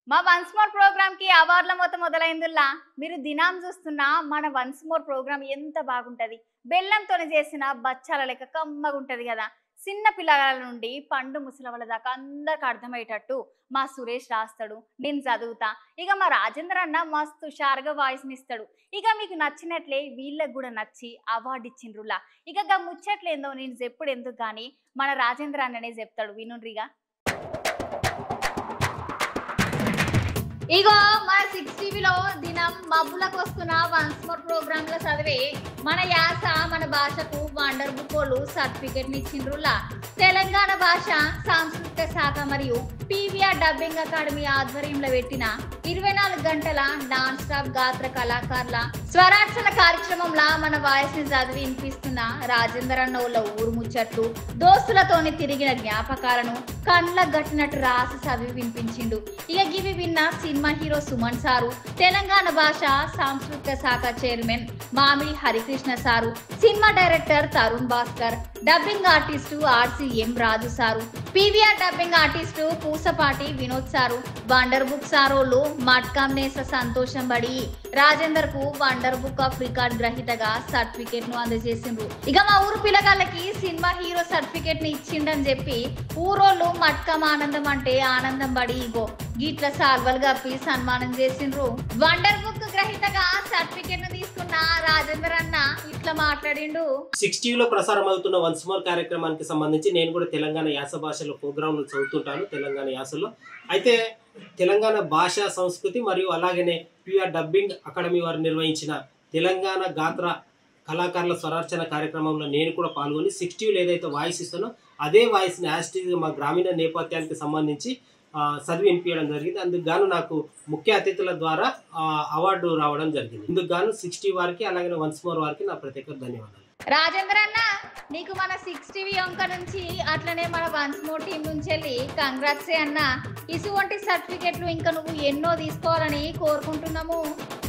మా once more programme కి అవార్డుల మొత్తం మొదలైందిల్లా మీరు దినాం చూస్తున్నా మన వన్స్ మోర్ ప్రోగ్రామ్ ఎంత బాగుంటది బెల్లంతో చేసిన బచ్చాల లెక్క కమ్మగుంటది కదా చిన్న పిల్లగాల నుండి పండు ముసలవల దాకా అందరికి అర్థమయ్యేటట్టు మా సురేష్ రాస్తాడు నేను చదువుతా ఇక మా రాజేంద్ర అన్న మస్తు షార్గా వాయిస్ ఇస్తాడు ఇక మీకు నచ్చినట్లే వీళ్ళకి కూడా నచ్చి అవార్డు ఇచ్చిండ్రులా ఇక గా ముచ్చట్లేందో నేను చెప్పుడు ఎందుకు కానీ మన రాజేంద్ర అన్ననే చెప్తాడు వినుండ్రిగా ఇగో మన సిక్స్ టీవీలో దినం మబ్బులకు వస్తున్న వన్స్ మోర్ ప్రోగ్రామ్ లో చదివే మన యాస మన భాషకు వండర్ బుక్కోలు సర్టిఫికెట్ ఇచ్చిండ్రులా తెలంగాణ భాష సాంస్కృతిక శాఖ మరియు పీవీఆర్ డబ్బింగ్ అకాడమీ ఆధ్వర్యంలో పెట్టిన ఇరవై నాలుగు గంటల నాన్ స్టాప్ గాత్ర కళాకారుల స్వరార్చన కార్యక్రమంలో మన వాయిస్ ని చదివి వినిపిస్తున్న రాజేందర్ అన్నోళ్ళ ఊరు ముచ్చట్లు దోస్తులతోని తిరిగిన జ్ఞాపకాలను కండ్ల గట్టినట్టు రాసి చదివి వినిపించిండు ఇక గివి విన్న cinema hero Suman sir Telangana భాష సాంస్కృతిక శాఖ chairman Mamidi Harikrishna sir cinema director Tarun Bhaskar dubbing artist R C M Raju sir PVR dubbing artist Pusapati Vinod sir wonder book సారోళ్ళు మట్కాం నేస సంతోషం బడి రాజేందర్ కు వండర్ బుక్ ఆఫ్ రికార్డ్ గ్రహీతగా సర్టిఫికేట్ ను అందజేసిండ్రు ఇక మా ఊరు పిల్లగాళ్ళకి సినిమా హీరో సర్టిఫికేట్ ని ఇచ్చిండని చెప్పి ఊరోళ్ళు మట్కం ఆనందం అంటే ఆనందం పడి ఇగో గిట్ల సాల్వలు కప్పి సన్మానం చేసిండ్రు వండర్ బుక్ గ్రహీతగా సర్టిఫికేట్ ను తీసుకున్న రాజేందర్ అన్న ఇట్లా మాట్లాడిండు సిక్స్ టీవీలో ప్రసారం అవుతున్న వన్స్ మోర్ కార్యక్రమానికి సంబంధించి నేను కూడా తెలంగాణ యాస భాషలో ప్రోగ్రాంలు చదువుతుంటాను తెలంగాణ యాసలో అయితే తెలంగాణ భాష సంస్కృతి మరియు అలాగనే పిఆర్ డబ్బింగ్ అకాడమీ వారు నిర్వహించిన తెలంగాణ గాత్ర కళాకారుల స్వరార్చన కార్యక్రమంలో నేను కూడా పాల్గొని సిక్స్ టీవీలో ఏదైతే వాయిస్ ఇస్తానో అదే వాయిస్ని యాస్టీగా మా గ్రామీణ నేపథ్యానికి సంబంధించి ఆ, చదివి వినిపించడం జరిగింది అందుకు గాను నాకు ముఖ్య అతిథుల ద్వారా ఆ, అవార్డు రావడం జరిగింది ఇందుకు గాను సిక్స్టీ వారికి అలాగే వన్స్ మోర్ వారికి నా ప్రత్యేక ధన్యవాదాలు రాజేంద్ర అన్న నీకు మన సిక్స్ టీవీ అంక నుంచి అట్లనే మన వన్స్ మోర్ టీం నుంచి వెళ్ళి కంగ్రాట్సే అన్న ఇటువంటి సర్టిఫికెట్లు ఇంకా నువ్వు ఎన్నో తీసుకోవాలని కోరుకుంటున్నాము